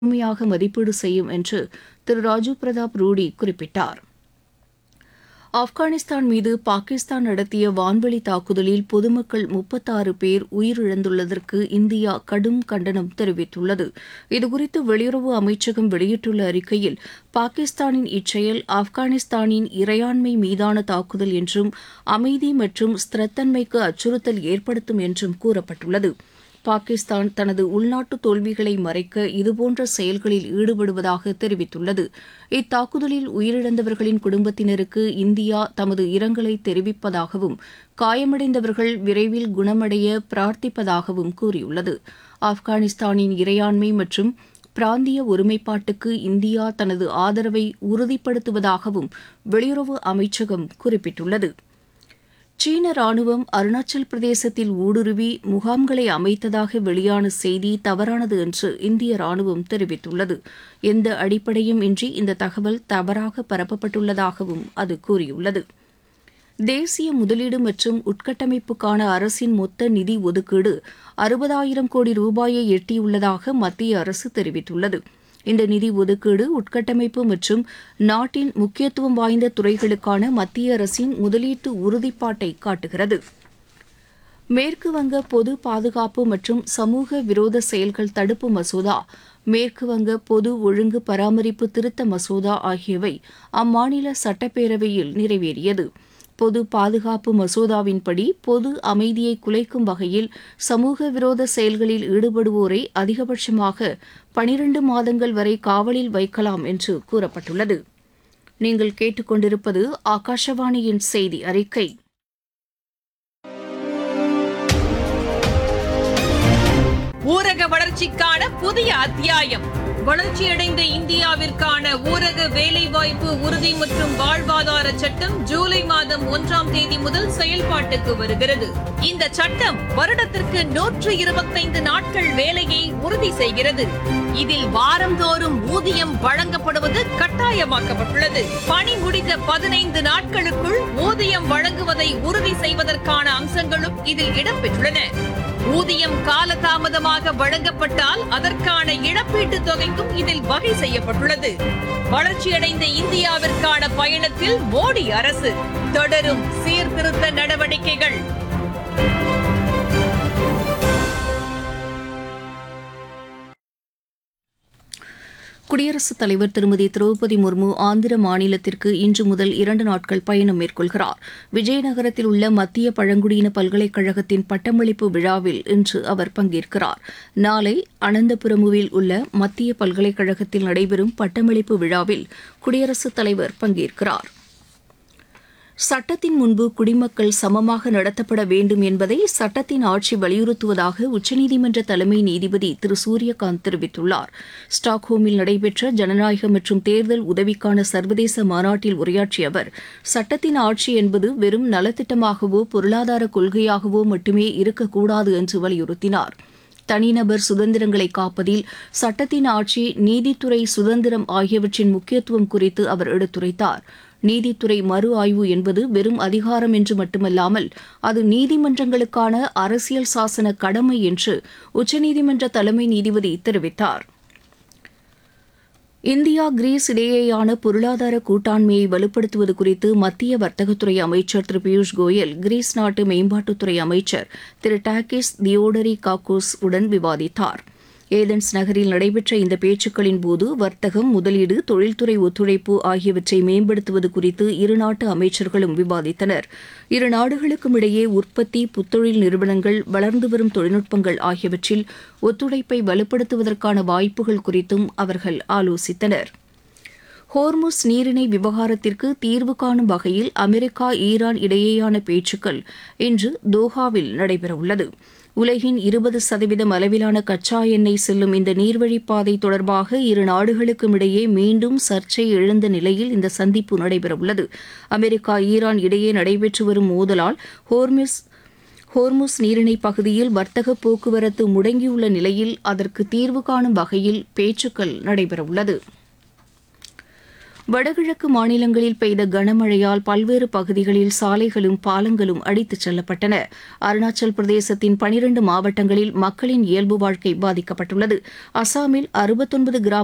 முழுமையாக மதிப்பீடு செய்யும் என்று திரு ராஜீவ் பிரதாப் ரூடி குறிப்பிட்டார் ஆப்கானிஸ்தான் மீது பாகிஸ்தான் நடத்திய வான்வெளி தாக்குதலில் பொதுமக்கள் முப்பத்தாறு பேர் உயிரிழந்துள்ளதற்கு இந்தியா கடும் கண்டனம் தெரிவித்துள்ளது இதுகுறித்து வெளியுறவு அமைச்சகம் வெளியிட்டுள்ள அறிக்கையில் பாகிஸ்தானின் இச்செயல் ஆப்கானிஸ்தானின் இறையாண்மை மீதான தாக்குதல் என்றும் அமைதி மற்றும் ஸ்திரத்தன்மைக்கு அச்சுறுத்தல் ஏற்படுத்தும் என்றும் கூறப்பட்டுள்ளது பாகிஸ்தான் தனது உள்நாட்டு தோல்விகளை மறைக்க இதுபோன்ற செயல்களில் ஈடுபடுவதாக தெரிவித்துள்ளது இத்தாக்குதலில் உயிரிழந்தவர்களின் குடும்பத்தினருக்கு இந்தியா தமது இரங்கலை தெரிவிப்பதாகவும் காயமடைந்தவர்கள் விரைவில் குணமடைய பிரார்த்திப்பதாகவும் கூறியுள்ளது ஆப்கானிஸ்தானின் இறையாண்மை மற்றும் பிராந்திய ஒருமைப்பாட்டுக்கு இந்தியா தனது ஆதரவை உறுதிப்படுத்துவதாகவும் வெளியுறவு அமைச்சகம் குறிப்பிட்டுள்ளது சீன ராணுவம் அருணாச்சல் பிரதேசத்தில் ஊடுருவி முகாம்களை அமைத்ததாக வெளியான செய்தி தவறானது என்று இந்திய ராணுவம் தெரிவித்துள்ளது எந்த அடிப்படையும் இன்றி இந்த தகவல் தவறாக பரப்பப்பட்டுள்ளதாகவும் அது கூறியுள்ளது தேசிய முதலீடு மற்றும் உட்கட்டமைப்புக்கான அரசின் மொத்த நிதி ஒதுக்கீடு அறுபதாயிரம் கோடி ரூபாயை எட்டியுள்ளதாக மத்திய அரசு தெரிவித்துள்ளது இந்த நிதி ஒதுக்கீடு உட்கட்டமைப்பு மற்றும் நாட்டின் முக்கியத்துவம் வாய்ந்த துறைகளுக்கான மத்திய அரசின் முதலீட்டு உறுதிப்பாட்டை காட்டுகிறது மேற்கு வங்க பொது பாதுகாப்பு மற்றும் சமூக விரோத செயல்கள் தடுப்பு மசோதா மேற்கு வங்க பொது ஒழுங்கு பராமரிப்பு திருத்த மசோதா ஆகியவை அம்மாநில சட்டப்பேரவையில் நிறைவேறியது பொது பாதுகாப்பு மசோதாவின்படி பொது அமைதியை குலைக்கும் வகையில் சமூக விரோத செயல்களில் ஈடுபடுவோரை அதிகபட்சமாக பனிரண்டு மாதங்கள் வரை காவலில் வைக்கலாம் என்று கூறப்பட்டுள்ளது நீங்கள் கேட்டுக்கொண்டிருப்பது ஆகாஷவாணியின் செய்தி அறிக்கை ஊரக வளர்ச்சிக்கான புதிய அத்தியாயம் வளர்ச்சியடைந்த இந்தியாவிற்கான ஊரக வேலைவாய்ப்பு உறுதி மற்றும் வாழ்வாதார சட்டம் ஜூலை மாதம் ஒன்றாம் தேதி முதல் செயல்பாட்டுக்கு வருகிறது இந்த சட்டம் வருடத்திற்கு நூற்று இருபத்தைந்து நாட்கள் வேலையை உறுதி செய்கிறது இதில் வாரந்தோறும் ஊதியம் வழங்கப்படுவது கட்டாயமாக்கப்பட்டுள்ளது பணி முடிந்த பதினைந்து நாட்களுக்குள் ஊதியம் வழங்குவதை உறுதி செய்வதற்கான அம்சங்களும் இதில் இடம்பெற்றுள்ளன ஊதியம் காலதாமதமாக வழங்கப்பட்டால் அதற்கான இழப்பீட்டுத் தொகைக்கும் இதில் வகை செய்யப்பட்டுள்ளது வளர்ச்சியடைந்த இந்தியாவிற்கான பயணத்தில் மோடி அரசு தொடரும் சீர்திருத்த நடவடிக்கைகள் குடியரசுத் தலைவர் திருமதி திரௌபதி முர்மு ஆந்திர மாநிலத்திற்கு இன்று முதல் இரண்டு நாட்கள் பயணம் மேற்கொள்கிறார் விஜயநகரத்தில் உள்ள மத்திய பழங்குடியின பல்கலைக்கழகத்தின் பட்டமளிப்பு விழாவில் இன்று அவர் பங்கேற்கிறார் நாளை அனந்தபுரமுவில் உள்ள மத்திய பல்கலைக்கழகத்தில் நடைபெறும் பட்டமளிப்பு விழாவில் குடியரசுத் தலைவர் பங்கேற்கிறார் சட்டத்தின் முன்பு குடிமக்கள் சமமாக நடத்தப்பட வேண்டும் என்பதை சட்டத்தின் ஆட்சி வலியுறுத்துவதாக உச்சநீதிமன்ற தலைமை நீதிபதி திரு சூரியகாந்த் தெரிவித்துள்ளார் ஸ்டாக்ஹோமில் நடைபெற்ற ஜனநாயக மற்றும் தேர்தல் உதவிக்கான சர்வதேச மாநாட்டில் உரையாற்றிய அவர் சட்டத்தின் ஆட்சி என்பது வெறும் நலத்திட்டமாகவோ பொருளாதார கொள்கையாகவோ மட்டுமே இருக்கக்கூடாது என்று வலியுறுத்தினார் தனிநபர் சுதந்திரங்களை காப்பதில் சட்டத்தின் ஆட்சி நீதித்துறை சுதந்திரம் ஆகியவற்றின் முக்கியத்துவம் குறித்து அவர் எடுத்துரைத்தார் நீதித்துறை மறு ஆய்வு என்பது வெறும் அதிகாரம் என்று மட்டுமல்லாமல் அது நீதிமன்றங்களுக்கான அரசியல் சாசன கடமை என்று உச்சநீதிமன்ற தலைமை நீதிபதி தெரிவித்தார் இந்தியா கிரீஸ் இடையேயான பொருளாதார கூட்டாண்மையை வலுப்படுத்துவது குறித்து மத்திய வர்த்தகத்துறை அமைச்சர் திரு பியூஷ் கோயல் கிரீஸ் நாட்டு மேம்பாட்டுத்துறை அமைச்சர் திரு டாக்கிஸ் தியோடரி காக்கோஸ் உடன் விவாதித்தார் ஏதென்ஸ் நகரில் நடைபெற்ற இந்த பேச்சுக்களின் போது வர்த்தகம் முதலீடு தொழில்துறை ஒத்துழைப்பு ஆகியவற்றை மேம்படுத்துவது குறித்து இருநாட்டு அமைச்சர்களும் விவாதித்தனர் இரு நாடுகளுக்கும் இடையே உற்பத்தி புத்தொழில் நிறுவனங்கள் வளர்ந்து வரும் தொழில்நுட்பங்கள் ஆகியவற்றில் ஒத்துழைப்பை வலுப்படுத்துவதற்கான வாய்ப்புகள் குறித்தும் அவர்கள் ஆலோசித்தனர் ஹோர்முஸ் நீரிணை விவகாரத்திற்கு தீர்வு காணும் வகையில் அமெரிக்கா ஈரான் இடையேயான பேச்சுக்கள் இன்று தோஹாவில் நடைபெறவுள்ளது உலகின் இருபது சதவீதம் அளவிலான கச்சா எண்ணெய் செல்லும் இந்த நீர்வழிப்பாதை தொடர்பாக இரு நாடுகளுக்கும் இடையே மீண்டும் சர்ச்சை எழுந்த நிலையில் இந்த சந்திப்பு நடைபெறவுள்ளது அமெரிக்கா ஈரான் இடையே நடைபெற்று வரும் மோதலால் ஹோர்மிஸ் ஹோர்முஸ் நீரிணை பகுதியில் வர்த்தக போக்குவரத்து முடங்கியுள்ள நிலையில் அதற்கு தீர்வு காணும் வகையில் பேச்சுக்கள் நடைபெறவுள்ளது வடகிழக்கு மாநிலங்களில் பெய்த கனமழையால் பல்வேறு பகுதிகளில் சாலைகளும் பாலங்களும் அடித்துச் செல்லப்பட்டன அருணாச்சல் பிரதேசத்தின் பனிரண்டு மாவட்டங்களில் மக்களின் இயல்பு வாழ்க்கை பாதிக்கப்பட்டுள்ளது அசாமில் அறுபத்தொன்பது கிராம